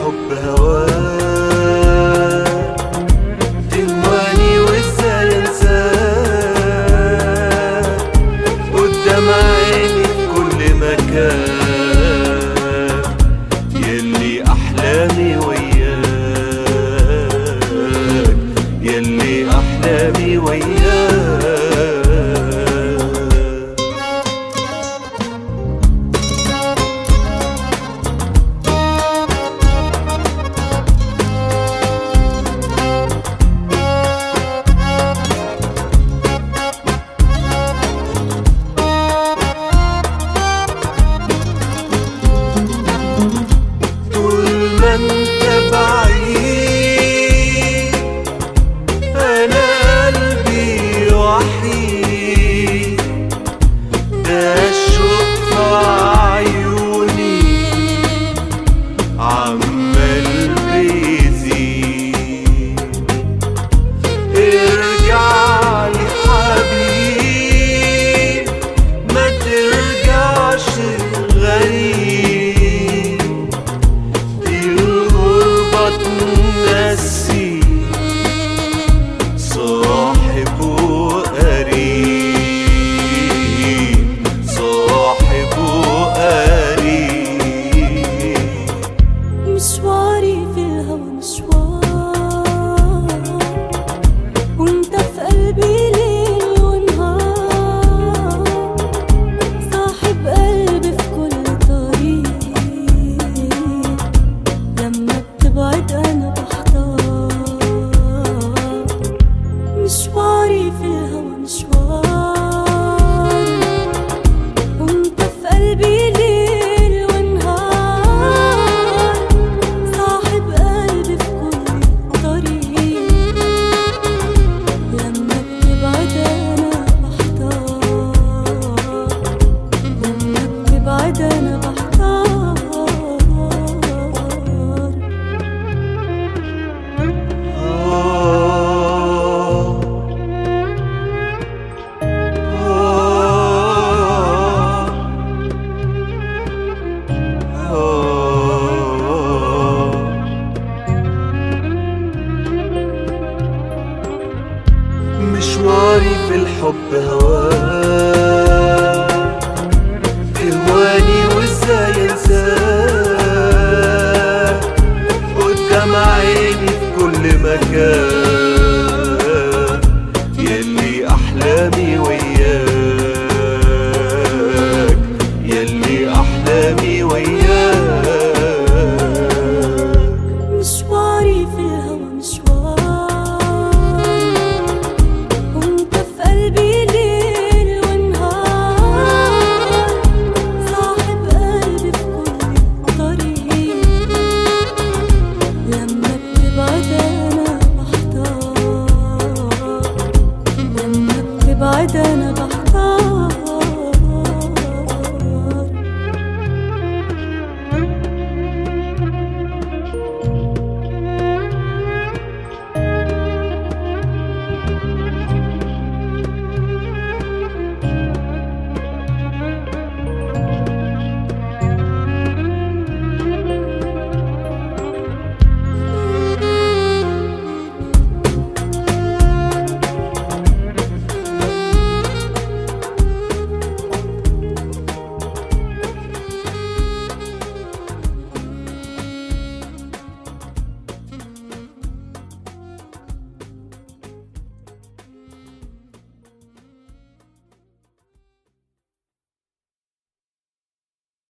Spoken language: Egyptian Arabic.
الحب هواك تهواني وازاي انساك قدام عيني في كل مكان يلي احلامي وياك يلي احلامي وياك طول ما انت بعيد انا قلبي وحيد ده الشوق في عيوني عمال بيزيد ارجع لي حبيب ما ترجعش غريب دي الغربة تنسي صاحب وقريب صاحب وقريب مشواري في الهوى مشوار وانت في قلبي ليل ونهار صاحب قلبي في كل طريق لما بتبعد انا بحتار مشواري في الهوى مشوار وانت في قلبي ليل ونهار صاحب قلبي في كل طريق لما بتبعد انا بحتار لما بتبعد انا بحتار مشواري في الحب هواك